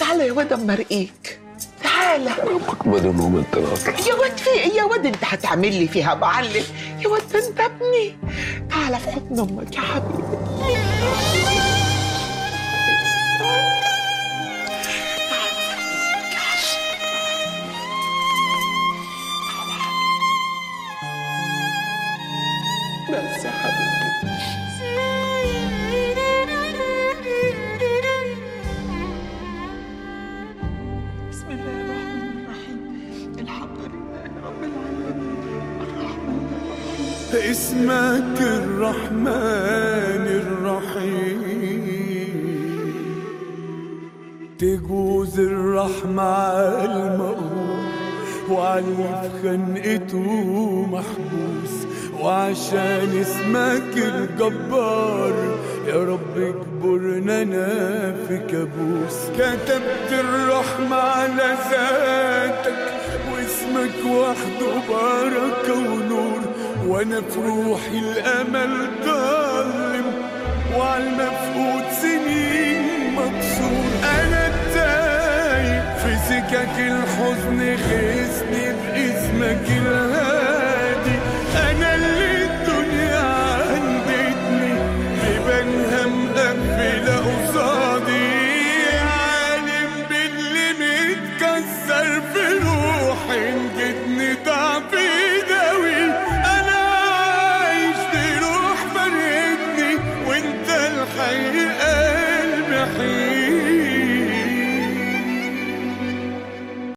تعالى يا واد اما ارقيك تعالى ربك ما دام ما انت اطلع يا واد في ايه يا واد انت هتعمل لي فيها معلم يا واد ده انت ابني تعالى في حضن امك يا حبيبي بس يا حبيبي بسم الله الرحمن الرحيم الحمد لله رب العالمين الرحمن الرحيم اسمك الرحمن الرحيم تجوز الرحمة على المقهور وعلي في خنقته محبوس وعشان اسمك الجبار يا رب اجبرنا انا في كابوس كتبت الرحمة على ذاتك واسمك وحده بركة ونور وانا في روحي الامل ضلم وعلى المفقود سنين مكسور انا التايه في سكك الحزن غيثني باسمك الهادي